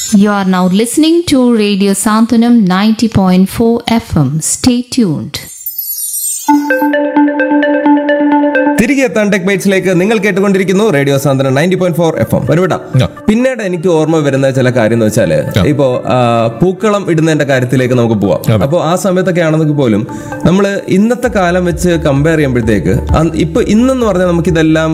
You are now listening to Radio Santanam 90.4 FM. Stay tuned. തിരികെ എത്താൻ tech ബൈറ്റ്സിലേക്ക് നിങ്ങൾ കേട്ടുകൊണ്ടിരിക്കുന്നു radio Santhwanam ninety point four F M ഒരുവിട ആ. പിന്നീട് എനിക്ക് ഓർമ്മ വരുന്ന ചില കാര്യം എന്ന് വെച്ചാല് ഇപ്പോ ആ, പൂക്കളം ഇടുന്നതിന്റെ കാര്യത്തിലേക്ക് നമുക്ക് പോവാം അതെ. അപ്പോൾ ആ സമയത്തൊക്കെ ആണെങ്കിൽ പോലും നമ്മൾ ഇന്നത്തെ കാലം വെച്ച് കമ്പയർ ചെയ്യുമ്പോഴത്തേക്ക് അന്ന് ഇപ്പൊ ഇന്നെന്ന് പറഞ്ഞാൽ നമുക്ക് ഇതെല്ലാം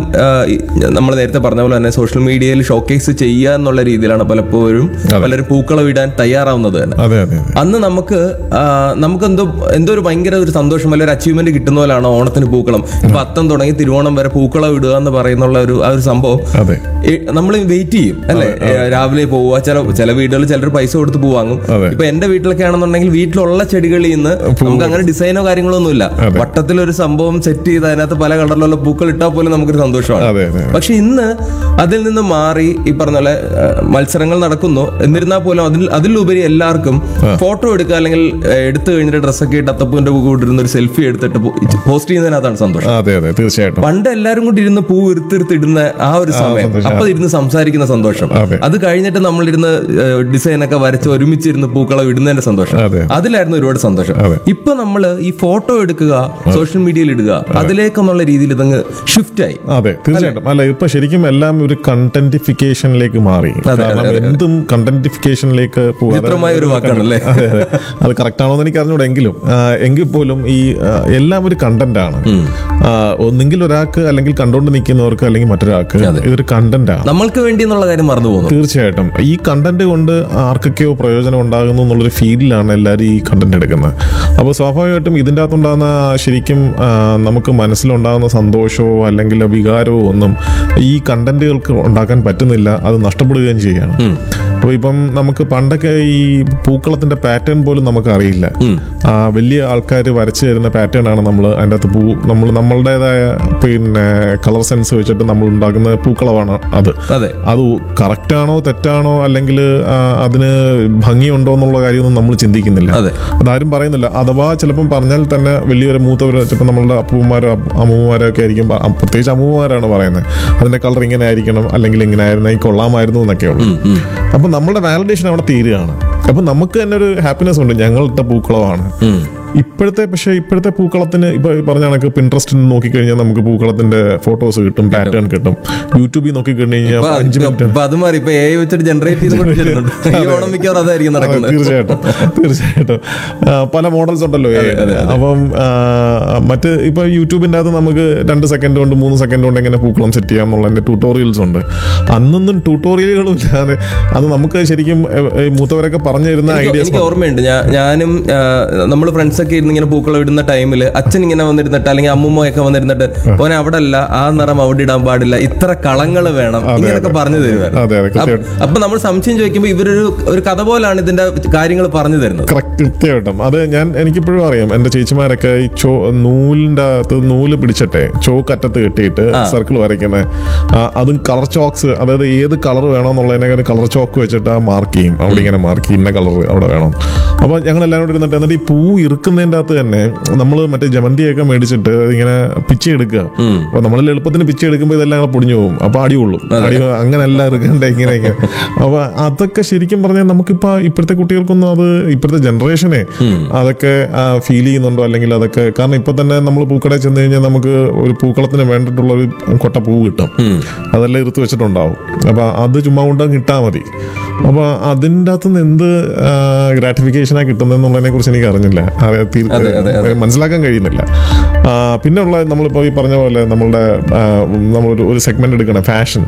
നമ്മൾ നേരത്തെ പറഞ്ഞ പോലെ തന്നെ സോഷ്യൽ മീഡിയയിൽ ഷോക്കേസ് ചെയ്യുക എന്നുള്ള രീതിയിലാണ് പലപ്പോഴും അതെ. പലരും പൂക്കളം ഇടാൻ തയ്യാറാവുന്നത് തന്നെ അതെ അതെ അതെ. അന്ന് നമുക്ക് ആ, നമുക്ക് എന്തോ എന്തോ ഒരു ഭയങ്കര ഒരു സന്തോഷം അല്ലെങ്കിൽ ഒരു അച്ചീവ്മെന്റ് കിട്ടുന്ന പോലെയാണ് ഓണത്തിന് പൂക്കളം ഇപ്പൊ അത്തം തുടങ്ങി തിരുവോണം വരെ പൂക്കളം ഇടുക എന്ന് പറയുന്നുള്ള ഒരു ആ ഒരു സംഭവം അതെ. നമ്മൾ വെയിറ്റ് ചെയ്യും അല്ലെ രാവിലെ പോവുക ചില ചില വീടുകളിൽ ചിലർ പൈസ കൊടുത്ത് പൂ വാങ്ങും അതെ. ഇപ്പൊ എന്റെ വീട്ടിലൊക്കെ ആണെന്നുണ്ടെങ്കിൽ വീട്ടിലുള്ള ചെടികളിൽ നിന്ന് നമുക്ക് അങ്ങനെ ഡിസൈനോ കാര്യങ്ങളോ ഒന്നുമില്ല അതെ. വട്ടത്തിലൊരു സംഭവം സെറ്റ് ചെയ്ത് അതിനകത്ത് പല കളറിലുള്ള പൂക്കൾ ഇട്ടാൽ പോലും നമുക്കൊരു സന്തോഷമാണ് അതെ, അതെ. പക്ഷെ ഇന്ന് അതിൽ നിന്ന് മാറി ഈ പറഞ്ഞ പോലെ ആ, മത്സരങ്ങൾ നടക്കുന്നു എന്നിരുന്നാൽ പോലും അതിൽ അതിലുപരി എല്ലാവർക്കും ഫോട്ടോ എടുക്കുക അല്ലെങ്കിൽ ആ, എടുത്തു കഴിഞ്ഞിട്ട് ഡ്രസ്സൊക്കെ ഇട്ട് അത്തപ്പൂവിന്റെ പൂ കൂട്ടിരുന്ന ഒരു സെൽഫി എടുത്തിട്ട് പോസ്റ്റ് ചെയ്യുന്നതിനകത്താണ് സന്തോഷം അതെ അതെ തീർച്ചയായിട്ടും പണ്ട് എല്ലാരും കൂടി ഇരുന്ന് പൂ ഇറുത്തിരുത്ത് ഇടുന്ന ആ ഒരു സമയം സന്തോഷം. അപ്പൊ ഇരുന്ന് സംസാരിക്കുന്ന സന്തോഷം അതെ. അത് കഴിഞ്ഞിട്ട് നമ്മളിരുന്ന് ഡിസൈൻ ഒക്കെ വരച്ച് ഒരുമിച്ചിരുന്ന് പൂക്കളം ഇടുന്നതിന്റെ സന്തോഷം അതെ. അതിലായിരുന്നു ഒരുപാട് സന്തോഷം അതെ. ഇപ്പൊ നമ്മള് ഈ ഫോട്ടോ എടുക്കുക സോഷ്യൽ മീഡിയയിൽ ഇടുക അതിലേക്കെന്നുള്ള രീതിയിൽ ഇതങ്ങ് ഷിഫ്റ്റ് ആയി അതെ തീർച്ചയായിട്ടും അല്ല ഇപ്പൊ ശരിക്കും എല്ലാം ഒരു കണ്ടന്റിഫിക്കേഷനിലേക്ക് മാറി അതെ, കാരണം അതെ. എന്തും കണ്ടന്റിഫിക്കേഷനിലേക്ക് വിചിത്രമായ ഒരു വാക്കാണല്ലേ? അതെ അതെ അത് കറക്റ്റ് ആണോ എന്ന് എനിക്ക് അറിഞ്ഞൂടെ എങ്കിലും ആ, എങ്കിൽ പോലും ഈ ആ, എല്ലാം ഒരു കണ്ടന്റ് ആണ് ആ, ഒന്നെങ്കിൽ ഒരാൾക്ക് അല്ലെങ്കിൽ കണ്ടുകൊണ്ട് നിൽക്കുന്നവർക്ക് അല്ലെങ്കിൽ മറ്റൊരാൾക്ക് അതെ. ഇതൊരു കണ്ടന്റ് ആണ് നമ്മൾക്ക് വേണ്ടി എന്നുള്ള കാര്യം മറന്നു പോകുന്നു തീർച്ചയായിട്ടും ഈ കണ്ടന്റ് കൊണ്ട് ആർക്കൊക്കെയോ പ്രയോജനം ഉണ്ടാകുന്നു എന്നുള്ളൊരു ഫീലിലാണ് എല്ലാവരും ഈ കണ്ടന്റ് എടുക്കുന്നത് അപ്പോൾ സ്വാഭാവികമായിട്ടും ഇതിൻ്റെ അകത്തുണ്ടാകുന്ന ശരിക്കും ആ, നമുക്ക് മനസ്സിലുണ്ടാകുന്ന സന്തോഷമോ അല്ലെങ്കിൽ വികാരമോ ഒന്നും ഈ കണ്ടന്റുകൾക്ക് ഉണ്ടാക്കാൻ പറ്റുന്നില്ല അത് നഷ്ടപ്പെടുകയും ചെയ്യുകയാണ് അപ്പോൾ ഇപ്പം നമുക്ക് പണ്ടൊക്കെ ഈ പൂക്കളത്തിന്റെ പാറ്റേൺ പോലും നമുക്ക് അറിയില്ല ആ, വലിയ ആൾക്കാർ വരച്ചു തരുന്ന പാറ്റേൺ ആണ് നമ്മൾ അതിൻ്റെ അകത്ത് പൂ നമ്മൾ നമ്മളുടേതായ പിന്നെ കളർ സെൻസ് വെച്ചിട്ട് നമ്മൾ ഉണ്ടാക്കുന്ന പൂക്കളമാണ് അത് അതെ അത് കറക്റ്റ് ആണോ തെറ്റാണോ അല്ലെങ്കിൽ അതിന് ഭംഗിയുണ്ടോ എന്നുള്ള കാര്യമൊന്നും നമ്മൾ ചിന്തിക്കുന്നില്ല അതെ. അതാരും പറയുന്നില്ല അഥവാ ചിലപ്പം പറഞ്ഞാൽ തന്നെ വലിയൊരു മൂത്തവർ ചിലപ്പോൾ നമ്മളുടെ അപ്പൂമാരോ അമ്മൂമാരോ ഒക്കെ ആയിരിക്കും പ- പ്രത്യേകിച്ച് അമ്മൂമാരാണ് പറയുന്നത് അതിന്റെ കളർ ഇങ്ങനെ ആയിരിക്കണം അല്ലെങ്കിൽ ഇങ്ങനെ ആയിരുന്നെങ്കിൽ കൊള്ളാമായിരുന്നു എന്നൊക്കെ ഉള്ളു അപ്പൊ നമ്മളുടെ വാലിഡേഷൻ അവിടെ തീരുകയാണ് അപ്പൊ നമുക്ക് തന്നെ ഒരു ഹാപ്പിനെസ് ഉണ്ട് ഞങ്ങൾ ഇട്ട പൂക്കളമാണ് ഇപ്പോഴത്തെ പക്ഷേ ഇപ്പോഴത്തെ പൂക്കളത്തിന് ഇപ്പൊ ഈ പറഞ്ഞ കണക്ക് പിൻട്രസ്റ്റിൽ നോക്കിക്കഴിഞ്ഞാൽ നമുക്ക് പൂക്കളത്തിന്റെ ഫോട്ടോസ് കിട്ടും പാറ്റേൺ കിട്ടും യൂട്യൂബിൽ നോക്കിക്കഴിഞ്ഞാൽ ഇപ്പൊ അഞ്ച് മിനിറ്റ് ഇപ്പൊ അത് മാറി ഇപ്പൊ എ വെച്ചിട്ട് ജനറേറ്റ് ചെയ്ത് കൊണ്ടുവരുന്നുണ്ട് ഈ ഓണം മിക്കവാറും അതായിരിക്കും അതെ, നടക്കുന്നത് തീർച്ചയായിട്ടും തീർച്ചയായിട്ടും ആ, പല മോഡൽസ് ഉണ്ടല്ലോ AI ന്. അപ്പം ആ, മറ്റ് ഇപ്പൊ യൂട്യൂബിന്റെ അകത്ത് നമുക്ക് രണ്ട് സെക്കൻഡ് കൊണ്ട് മൂന്ന് സെക്കൻഡ് കൊണ്ട് എങ്ങനെ പൂക്കളം സെറ്റ് ചെയ്യാം എന്നുള്ളതിന്റെ ട്യൂട്ടോറിയൽസ് ഉണ്ട് അന്നൊന്നും ട്യൂട്ടോറിയലുകളും ഇല്ലാതെ അത് നമുക്ക് ശരിക്കും എ, എ, മൂത്തവരൊക്കെ പറഞ്ഞു തരുന്ന എനിക്ക് ഐഡിയാസ് എനിക്ക് ഓർമ്മയുണ്ട് ഞാൻ ഞാനും നമ്മൾ ഫ്രണ്ട്സ് ഒക്കെ ഇരുന്ന് ഇങ്ങനെ പൂക്കളം ഇടുന്ന ടൈമിൽ അച്ഛൻ ഇങ്ങനെ വന്നിരുന്നിട്ട് അല്ലെങ്കിൽ അമ്മുമ്മയൊക്കെ വന്നിരുന്നിട്ട് ഓനെ അവിടെ അല്ല ആ നിറം അവിടെ ഇടാൻ പാടില്ല ഇത്ര കളങ്ങൾ വേണം ഇങ്ങനെയൊക്കെ പറഞ്ഞു അതെ, അതെ, തരുമായിരുന്നു കൃത്യമായിട്ടും. അപ്പൊ നമ്മൾ സംശയം ചോദിക്കുമ്പോൾ ഇവരൊരു ഒരു കഥ പോലാണ് ഇതിന്റെ കാര്യങ്ങൾ പറഞ്ഞു തരുന്നത് കറക്റ്റ് കൃത്യമായിട്ടും അത് ഞാൻ എനിക്കിപ്പോഴും അറിയാം എന്റെ ചേച്ചിമാരൊക്കെ ഈ ചോ നൂലിന്റെ അകത്ത് നൂല് പിടിച്ചിട്ടെ ചോക്ക് അറ്റത്ത് കെട്ടിയിട്ട് സർക്കിൾ വരയ്ക്കുന്നത് അതും കളർ ചോക്സ് അതായത് ഏത് കളർ വേണമെന്നുള്ളതിനെ കളർ ചോക്ക് വെച്ചിട്ട് ആ മാർക്ക് ചെയ്യും അവിടെ ഇങ്ങനെ മാർക്ക് ചെയ്യും ഇന്ന കളർ അവിടെ വേണം അപ്പൊ ഞങ്ങൾ എല്ലാവരും കൂടി ഇരുന്നിട്ട് എന്നിട്ട് ഈ പൂ ഇറുക്കുന്നതിന്റെ അകത്ത് തന്നെ നമ്മൾ മറ്റേ ജമന്തിയൊക്കെ മേടിച്ചിട്ട് ഇങ്ങനെ പിച്ചി എടുക്കുക അപ്പൊ നമ്മൾ എളുപ്പത്തിന് പിച്ചി എടുക്കുമ്പോൾ ഇതെല്ലാം കൂടെ പൊടിഞ്ഞു പോകും അപ്പൊ അടി കൊള്ളും അടി അങ്ങനെയല്ല ഇറുക്കണ്ട ഇങ്ങനെ ഇങ്ങനെ അപ്പൊ അതൊക്കെ ശരിക്കും പറഞ്ഞാൽ നമുക്കിപ്പോ ഇപ്പോഴത്തെ കുട്ടികൾക്കൊന്നും അത് ഇപ്പോഴത്തെ ജനറേഷനെ അതൊക്കെ ഫീൽ ചെയ്യുന്നുണ്ടോ അല്ലെങ്കിൽ അതൊക്കെ കാരണം ഇപ്പൊ തന്നെ നമ്മൾ പൂക്കടയിൽ ചെന്ന് കഴിഞ്ഞാൽ നമുക്ക് ഒരു പൂക്കളത്തിന് വേണ്ടിയിട്ടുള്ള ഒരു കൊട്ട പൂ കിട്ടും അതെല്ലാം ഇറുത്ത് വെച്ചിട്ടുണ്ടാവും അപ്പൊ അത് ചുമ്മാ കൊണ്ട് കിട്ടാൽ മതി അപ്പൊ അതിൻ്റെ അകത്തുനിന്ന് എന്ത് ഗ്രാറ്റിഫിക്കേഷനാണ് കിട്ടുന്നതെന്നുള്ളതിനെ കുറിച്ച് എനിക്ക് അറിഞ്ഞില്ല അത് തീർ- അതെ, അതെ, അതെ. മനസ്സിലാക്കാൻ കഴിയുന്നില്ല ആ, പിന്നെ ഉള്ള നമ്മളിപ്പോൾ ഈ പറഞ്ഞ പോലെ നമ്മളുടെ ആ, നമ്മളൊരു ഒരു സെഗ്മെന്റ് എടുക്കണം ഫാഷൻ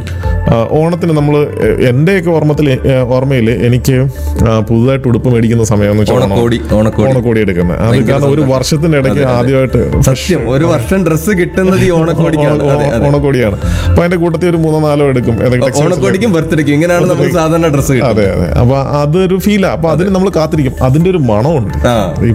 ഓണത്തിന് നമ്മൾ എൻ്റെയൊക്കെ ഓർമ്മത്തിൽ ഓർമ്മയിൽ എനിക്ക് ആ, പുതുതായിട്ട് ഉടുപ്പ് മേടിക്കുന്ന സമയം എന്ന് വെച്ചാൽ ഓണം. ഓണക്കോടി ഓണക്കോടി ഓണക്കോടി എടുക്കുന്നത് അത് ഭയങ്കര കാരണം ഒരു സന്തോഷം. വർഷത്തിന്റെ ഇടയ്ക്ക് അതെ, അതെ. ആദ്യമായിട്ട് സത്യം ഒരു വർഷം ഡ്രസ്സ് കിട്ടുന്നത് ഈ ഓണക്കോടിക്കാണ് ഓണ- അതെ, അതെ. ഓണക്കോടിയാണ് അപ്പൊ അതിന്റെ കൂട്ടത്തിൽ ഒരു മൂന്നോ നാലോ എടുക്കും ഏതൊക്കെ textiles ല്. ഓണക്കോടിക്കും ബർത്ത്ഡേക്കും ഇങ്ങനെയാണ് നമുക്ക് സാധാരണ ഡ്രസ്സ് കിട്ടുന്നത് അതെ അതെ അപ്പൊ അതൊരു ഫീലാ അപ്പൊ അതിന് നമ്മൾ കാത്തിരിക്കും അതിന്റെ ഒരു മണമുണ്ട് ആ. ഈ